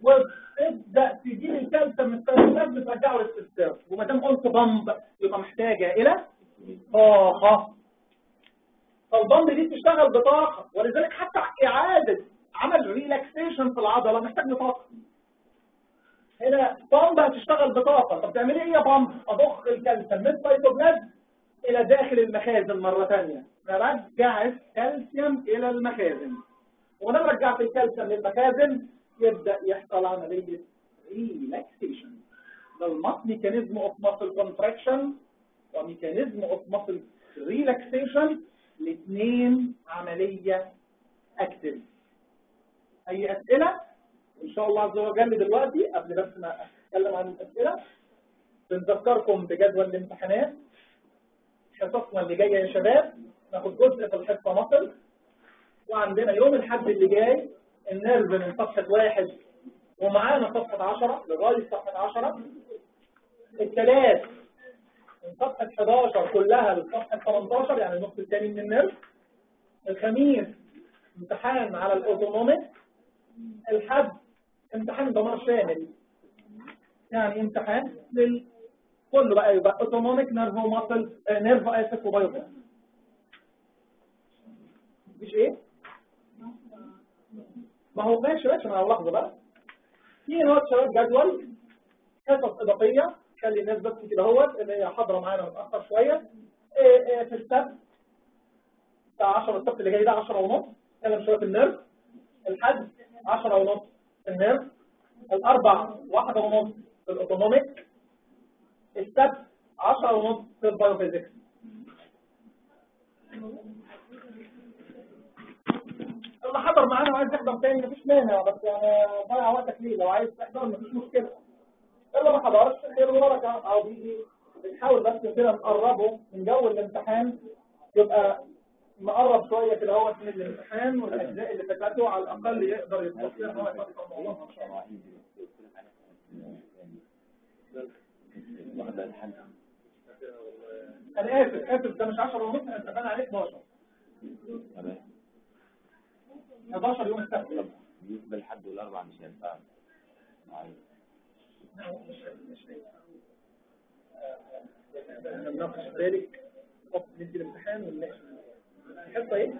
وتبدا تجيب الكالسيوم من السيروتونات بترجعه للسيستم وما دام قلت بامب يبقى محتاجه الى طاقه فالبامب دي بتشتغل بطاقه ولذلك حتى اعاده عمل ريلاكسيشن في العضله محتاج لطاقه هنا بامب هتشتغل بطاقه طب تعملي ايه يا بامب اضخ الكالسيوم من السيتوبلازم الى داخل المخازن مره ثانيه نرجع الكالسيوم الى المخازن ولما رجعت الكالسيوم للمخازن يبدا يحصل عمليه ريلاكسيشن ده المط ميكانيزم اوف ماسل كونتراكشن وميكانيزم اوف ماسل ريلاكسيشن الاثنين عمليه اكتف اي اسئله ان شاء الله عز وجل دلوقتي قبل بس ما اتكلم عن الاسئله بنذكركم بجدول الامتحانات حصصنا اللي جايه يا شباب ناخد جزء في الحصه مصر وعندنا يوم الحد اللي جاي النيرف من صفحه واحد ومعانا صفحه 10 لغايه صفحه 10 الثلاث من صفحه 11 كلها لصفحه 18 يعني النص الثاني من النيرف الخميس امتحان على الاوتونوميك الحد امتحان دمار شامل يعني امتحان لل كله بقى يبقى اوتونوميك نيرف وماسل نيرف اسف وبايوكس مفيش ايه ما هو ماشي ماشي مع اللحظه بقى في نوت شباب جدول حصص اضافيه خلي الناس بس كده اهوت اللي هي حاضره معانا متاخر شويه إيه إيه في السبت بتاع 10 السبت اللي جاي ده 10 ونص نتكلم شويه في النيرف الحد 10 ونص في النيرف الاربع واحدة ونص في الاوتونوميك السبت 10 ونص في البايوفيزيكس اللي حضر معانا وعايز يحضر تاني مفيش مانع بس يعني ضيع وقتك ليه لو عايز تحضر مفيش مشكله اللي ما حضرش خير وبركه او بيجي بنحاول بس كده نقربه من جو الامتحان يبقى مقرب شويه كده هو من الامتحان والاجزاء اللي فاتته على الاقل يقدر يتوصل ان هو يفكر الموضوع ان شاء الله انا اسف اسف ده مش 10 ونص انا اتفقنا عليه 12 11 يوم السبت بالنسبة لحد والأربع مش هينفع معايا. نناقش ذلك وقت ندي الامتحان ونناقش الحصه ايه؟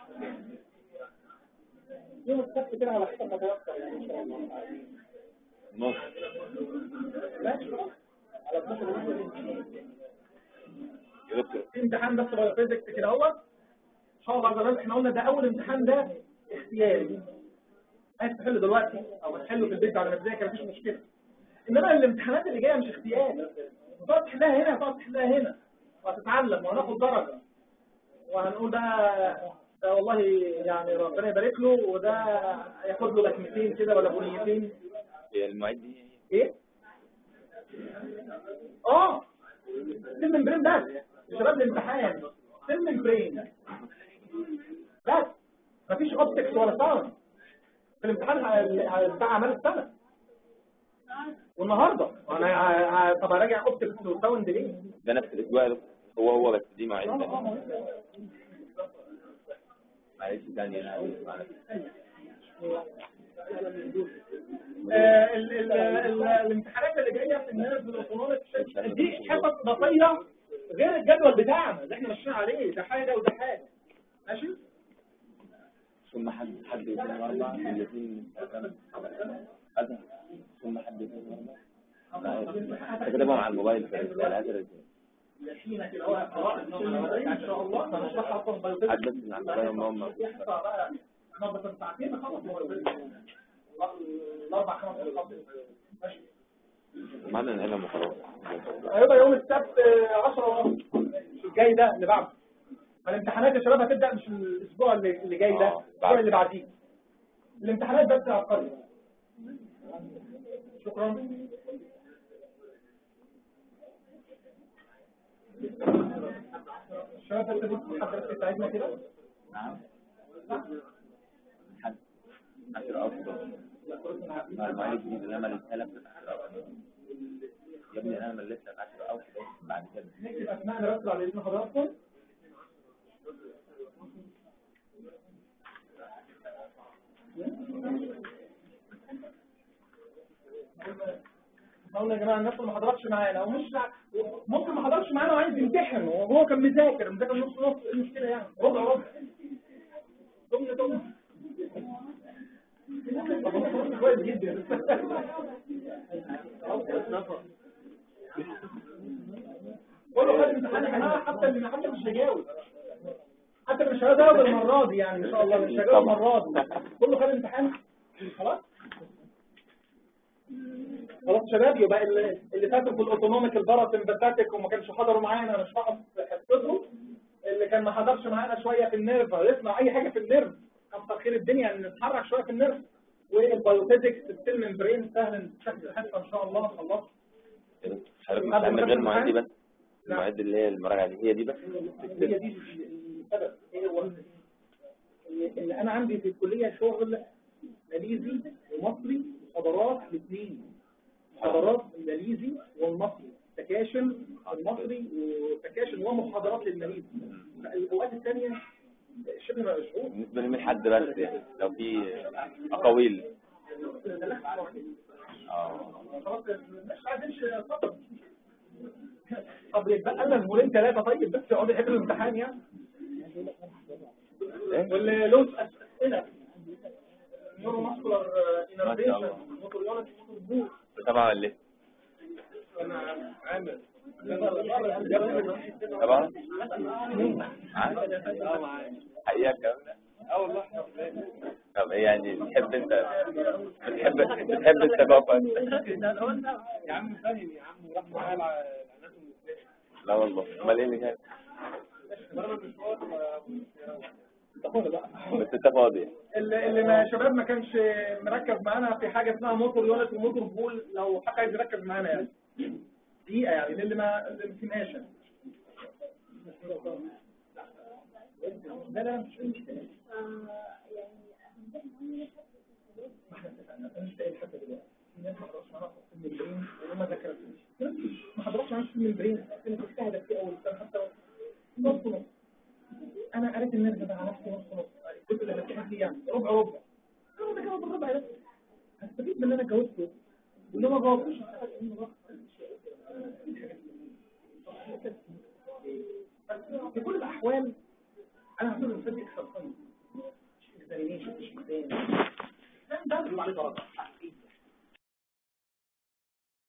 يوم السبت كده على حسب ما توقع يعني ان شاء الله نص ماشي على 12 ونص يا دكتور في امتحان بس بايوفيزيكس كده اهوت ان شاء الله عز وجل احنا قلنا ده اول امتحان ده اختياري عايز تحله دلوقتي او تحله في البيت بعد ما تذاكر مفيش مشكله انما الامتحانات اللي جايه مش اختياري هتقعد تحلها هنا هتقعد تحلها هنا وهتتعلم وهناخد درجه وهنقول ده ده والله يعني ربنا يبارك له وده ياخد له لكمتين كده ولا بنيتين هي المواعيد دي ايه؟ اه سن برين بس شباب الامتحان سن برين بس مفيش اوبتكس ولا ساوند في الامتحان ه- ه- بتاع اعمال السنه والنهارده انا ه- ه- طب اراجع اوبتكس وساوند ليه؟ ده نفس الأسبوع يا دكتور هو هو بس دي مواعيد تانية معلش تاني أنا هقول مع نفسي. آه، ال- ال- ال- الامتحانات اللي جايه في النيرف والاوتونوميك دي حصص اضافيه غير الجدول بتاعنا اللي احنا ماشيين عليه ده حاجه وده حاجه ماشي ثم حد حد يكون الأربع الاثنين هذا ثم حد يكون الأربع كتبهم على الموبايل في الرسالة هذا الرسالة يحيينا كده هو قراءة ان شاء الله هنشرحها اصلا بايوفيزيكس حد بس من على الموبايل هم هم يحصى بقى احنا بس ساعتين نخلص الاربع خمس دقائق ماشي معنا القلم وخلاص هيبقى يوم السبت آه، 10 ونص مش الجاي ده اللي بعده فالامتحانات يا شباب هتبدا مش الاسبوع اللي اللي جاي ده آه، الاسبوع اللي بعديه الامتحانات بس على القريه شكرا الشباب بس بص حضرتك بتاعتنا كده نعم حد عشر أفضل مع المواعيد الجديدة اللي أنا مليتها لك عشر أفضل يا ابني أنا مليت لك عشر أفضل بعد كده نكتب اسمائنا بس على اذن حضراتكم احنا قلنا يا جماعه الناس اللي ما حضرتش معانا او مش ممكن ما حضرش معانا وعايز يمتحن وهو كان مذاكر مذاكر نص نص ايه المشكله يعني ربع ربع ضمن ضمن طب كويس جدا كله خد امتحان يا جماعه حتى اللي حتى مش هيجاوب حتى مش هجاوب المره دي يعني ان شاء الله مش هجاوب المره دي كله خد امتحان خلاص خلاص شباب يبقى اللي اللي فاتوا في الاوتونوميك الباراسمباتيك وما كانش حضروا معانا مش هقف حصتهم اللي كان ما حضرش معانا شويه في النيرف يسمع اي حاجه في النيرف كتر خير الدنيا ان نتحرك شويه في النيرف والبايوفيزكس السيل ممبرين سهل بشكل الحصه ان شاء الله خلصت حضرتك مش من غير المواعيد دي بس المواعيد اللي هي المراجعة دي هي دي بس هي دي السبب ايه هو ان إن انا عندي في الكليه شغل ماليزي ومصري محاضرات الاثنين محاضرات الماليزي والمصري سكاشن المصري وسكاشن ومحاضرات للماليزي الاوقات الثانيه شبه مشغول بالنسبة لي من حد بس يعني لو في أقاويل اه خلاص مش عايزينش سفر طب يبقى لنا المولين ثلاثه طيب بس يقعدوا يحلوا الامتحان يعني ايه واللي له اسئله نيورو ماسكولار انرفيشن موتوريولوجي موتور بور طبعا ولا ايه؟ انا عامل طبعا حقيقة الكلام ده؟ اه والله طب ايه يعني بتحب انت بتحب بتحب الثقافة يا عم فاهم يا عم راح معايا الاناتومي لا والله امال ايه اللي كان تاخدها بقى بس انت فاضي اللي اللي ما شباب ما كانش مركز معانا في حاجه اسمها موتور يونت وموتور بول لو حد عايز يركز معانا يعني دقيقه يعني للي ما اللي ما فهمهاش يعني. لا لا مش مشكله ما احنا اتفقنا انا مش لاقي حتى دلوقتي الناس ما حضرتش معانا في الممبرين وما ذاكرتوش ما حضرتش معانا في الممبرين انا كنت قاعده في اول سنه حتى نص نص انا قريت النرد ده على نفسي نص نص كنت اللي بتحكي فيه يعني ربع ربع انا بجاوب الربع ده هستفيد من اللي انا جاوبته واللي ما جاوبتش هستفاد منه بقى. بس في كل الاحوال انا هعتبر الاستاذ اكثر فن مش اكزامينيشن مش اكزام ده اللي عليه درجه